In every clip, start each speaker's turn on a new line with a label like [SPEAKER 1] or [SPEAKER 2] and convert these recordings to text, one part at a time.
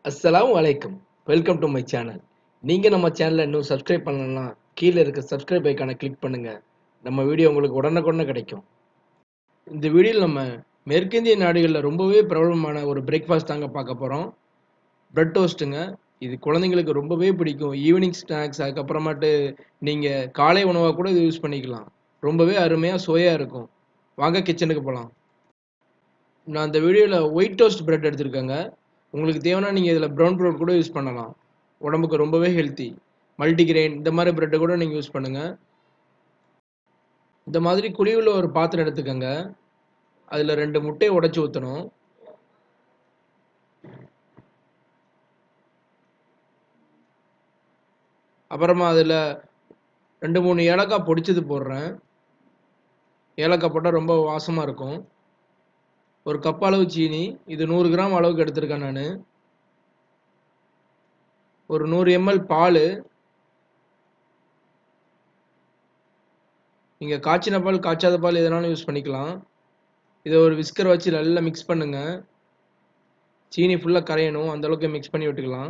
[SPEAKER 1] அஸ்ஸலாமு அலைக்கும் welcome to my channel நீங்கள் நம்ம சேனலை இன்னும் சப்ஸ்கிரைப் பண்ணலன்னா கீழே இருக்க சப்ஸ்கிரைப் ஐக்கானை கிளிக் பண்ணுங்கள் நம்ம வீடியோ உங்களுக்கு உடனுக்குடனே கிடைக்கும் இந்த வீடியோவில் நம்ம மேற்கிந்திய நாடுகளில் ரொம்பவே பிரபலமான ஒரு பிரேக்ஃபாஸ்ட் தாங்க பார்க்க போகிறோம் பிரெட் டோஸ்ட்டுங்க இது குழந்தைங்களுக்கு ரொம்பவே பிடிக்கும் ஈவினிங் ஸ்நாக்ஸ் அதுக்கப்புறமாட்டு நீங்கள் காலை உணவாக கூட இது யூஸ் பண்ணிக்கலாம் ரொம்பவே அருமையாக சுவையாக இருக்கும் வாங்க கிச்சனுக்கு போகலாம் நான் இந்த வீடியோவில் ஒயிட் டோஸ்ட் பிரெட் எடுத்திருக்கேங்க உங்களுக்கு தேவைன்னா நீங்கள் இதில் ப்ரௌன் ப்ரெட் கூட யூஸ் பண்ணலாம் உடம்புக்கு ரொம்பவே ஹெல்த்தி மல்டிகிரெயின் இந்த மாதிரி ப்ரெட்டை கூட நீங்கள் யூஸ் பண்ணுங்கள் இந்த மாதிரி குழியுள்ள ஒரு பாத்திரம் எடுத்துக்கோங்க அதில் ரெண்டு முட்டையை உடச்சி ஊற்றணும் அப்புறமா அதில் ரெண்டு மூணு ஏலக்காய் பொடிச்சது போடுறேன் ஏலக்காய் போட்டால் ரொம்ப வாசமாக இருக்கும் ஒரு கப் அளவு சீனி இது நூறு கிராம் அளவுக்கு எடுத்திருக்கேன் நான் ஒரு நூறு எம்எல் பால் நீங்கள் காய்ச்சின பால் காய்ச்சாத பால் எதனாலும் யூஸ் பண்ணிக்கலாம் இதை ஒரு விஸ்கர் வச்சு நல்லா மிக்ஸ் பண்ணுங்க சீனி ஃபுல்லாக கரையணும் அந்த அளவுக்கு மிக்ஸ் பண்ணி விட்டுக்கலாம்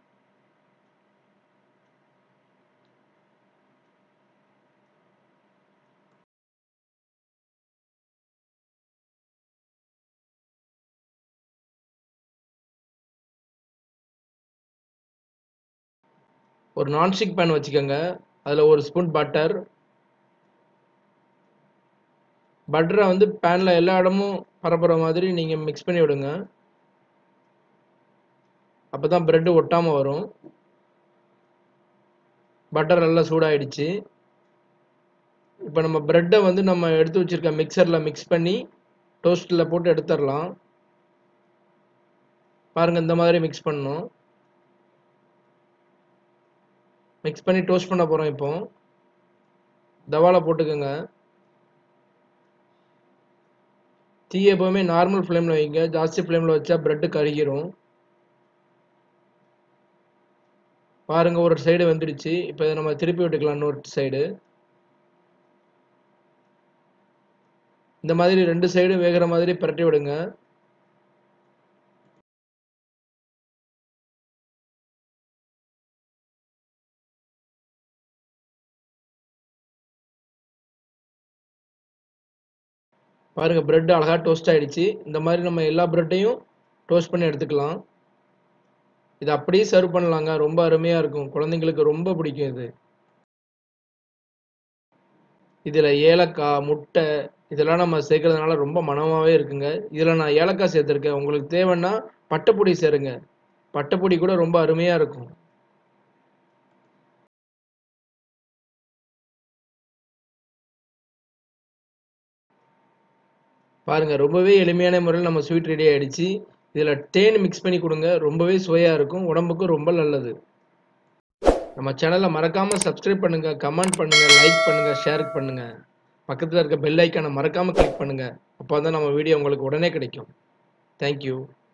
[SPEAKER 1] ஒரு நான்ஸ்டிக் பேன் வச்சுக்கோங்க அதில் ஒரு ஸ்பூன் பட்டர் பட்டரை வந்து பேனில் எல்லா இடமும் பரப்புற மாதிரி நீங்கள் மிக்ஸ் பண்ணி விடுங்க அப்போ தான் ப்ரெட்டு ஒட்டாமல் வரும் பட்டர் நல்லா சூடாயிடுச்சு இப்போ நம்ம ப்ரெட்டை வந்து நம்ம எடுத்து வச்சுருக்க மிக்சரில் மிக்ஸ் பண்ணி டோஸ்ட்டில் போட்டு எடுத்துடலாம் பாருங்கள் இந்த மாதிரி மிக்ஸ் பண்ணணும் மிக்ஸ் பண்ணி டோஸ்ட் பண்ண போகிறோம் இப்போ தவாவில் போட்டுக்கோங்க தீ எப்போவுமே நார்மல் ஃப்ளேமில் வைங்க ஜாஸ்தி ஃப்ளேமில் வச்சா ப்ரெட்டு கருகிரும் பாருங்கள் ஒரு சைடு வந்துடுச்சு இப்போ இதை நம்ம திருப்பி விட்டுக்கலாம் இன்னொரு சைடு இந்த மாதிரி ரெண்டு சைடு வேகிற மாதிரி பிரட்டி விடுங்க பாருங்கள் ப்ரெட் அழகாக டோஸ்ட் ஆகிடுச்சு இந்த மாதிரி நம்ம எல்லா ப்ரெட்டையும் டோஸ்ட் பண்ணி எடுத்துக்கலாம் இது அப்படியே சர்வ் பண்ணலாங்க ரொம்ப அருமையாக இருக்கும் குழந்தைங்களுக்கு ரொம்ப பிடிக்கும் இது இதில் ஏலக்காய் முட்டை இதெல்லாம் நம்ம சேர்க்கறதுனால ரொம்ப மனமாகவே இருக்குங்க இதில் நான் ஏலக்காய் சேர்த்துருக்கேன் உங்களுக்கு தேவைன்னா பட்டைப்பொடி சேருங்க பட்டைப்பொடி கூட ரொம்ப அருமையாக இருக்கும் பாருங்க ரொம்பவே எளிமையான முறையில் நம்ம ஸ்வீட் ரெடி ஆகிடுச்சு இதில் தேன் மிக்ஸ் பண்ணி கொடுங்க ரொம்பவே சுவையாக இருக்கும் உடம்புக்கும் ரொம்ப நல்லது நம்ம சேனலை மறக்காமல் சப்ஸ்கிரைப் பண்ணுங்கள் கமெண்ட் பண்ணுங்கள் லைக் பண்ணுங்கள் ஷேர் பண்ணுங்கள் பக்கத்தில் இருக்க பெல் ஐக்கானை மறக்காமல் கிளிக் பண்ணுங்கள் அப்போ தான் நம்ம வீடியோ உங்களுக்கு உடனே கிடைக்கும் தேங்க்யூ